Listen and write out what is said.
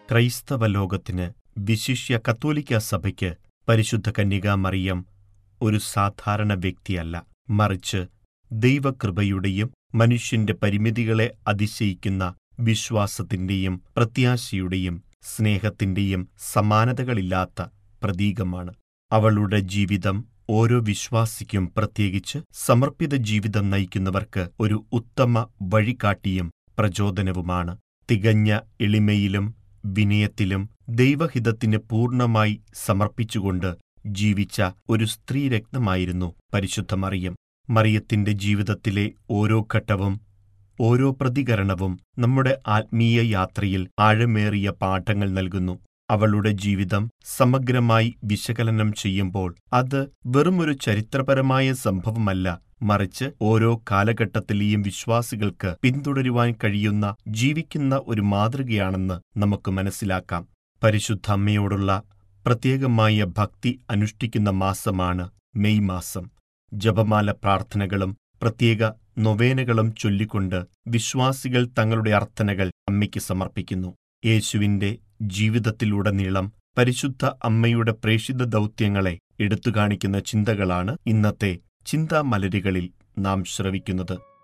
ക്രൈസ്തവ ലോകത്തിന് വിശിഷ്യ കത്തോലിക്ക സഭയ്ക്ക് പരിശുദ്ധ കന്യകാ മറിയം ഒരു സാധാരണ വ്യക്തിയല്ല മറിച്ച് ദൈവകൃപയുടെയും മനുഷ്യന്റെ പരിമിതികളെ അതിശയിക്കുന്ന വിശ്വാസത്തിന്റെയും പ്രത്യാശയുടെയും സ്നേഹത്തിന്റെയും സമാനതകളില്ലാത്ത പ്രതീകമാണ് അവളുടെ ജീവിതം ഓരോ വിശ്വാസിക്കും പ്രത്യേകിച്ച് സമർപ്പിത ജീവിതം നയിക്കുന്നവർക്ക് ഒരു ഉത്തമ വഴികാട്ടിയും പ്രചോദനവുമാണ് തികഞ്ഞ എളിമയിലും വിനയത്തിലും ദൈവഹിതത്തിന് പൂർണ്ണമായി സമർപ്പിച്ചുകൊണ്ട് ജീവിച്ച ഒരു സ്ത്രീരത്നമായിരുന്നു പരിശുദ്ധ മറിയം മറിയത്തിന്റെ ജീവിതത്തിലെ ഓരോ ഘട്ടവും ഓരോ പ്രതികരണവും നമ്മുടെ ആത്മീയ യാത്രയിൽ ആഴമേറിയ പാഠങ്ങൾ നൽകുന്നു അവളുടെ ജീവിതം സമഗ്രമായി വിശകലനം ചെയ്യുമ്പോൾ അത് വെറുമൊരു ചരിത്രപരമായ സംഭവമല്ല മറിച്ച് ഓരോ കാലഘട്ടത്തിലെയും വിശ്വാസികൾക്ക് പിന്തുടരുവാൻ കഴിയുന്ന ജീവിക്കുന്ന ഒരു മാതൃകയാണെന്ന് നമുക്ക് മനസ്സിലാക്കാം പരിശുദ്ധ അമ്മയോടുള്ള പ്രത്യേകമായ ഭക്തി അനുഷ്ഠിക്കുന്ന മാസമാണ് മെയ് മാസം ജപമാല പ്രാർത്ഥനകളും പ്രത്യേക നൊവേനകളും ചൊല്ലിക്കൊണ്ട് വിശ്വാസികൾ തങ്ങളുടെ അർത്ഥനകൾ അമ്മയ്ക്ക് സമർപ്പിക്കുന്നു യേശുവിന്റെ ജീവിതത്തിലുടനീളം പരിശുദ്ധ അമ്മയുടെ പ്രേഷിത ദൗത്യങ്ങളെ എടുത്തുകാണിക്കുന്ന ചിന്തകളാണ് ഇന്നത്തെ ചിന്താമലരുകളിൽ നാം ശ്രവിക്കുന്നത്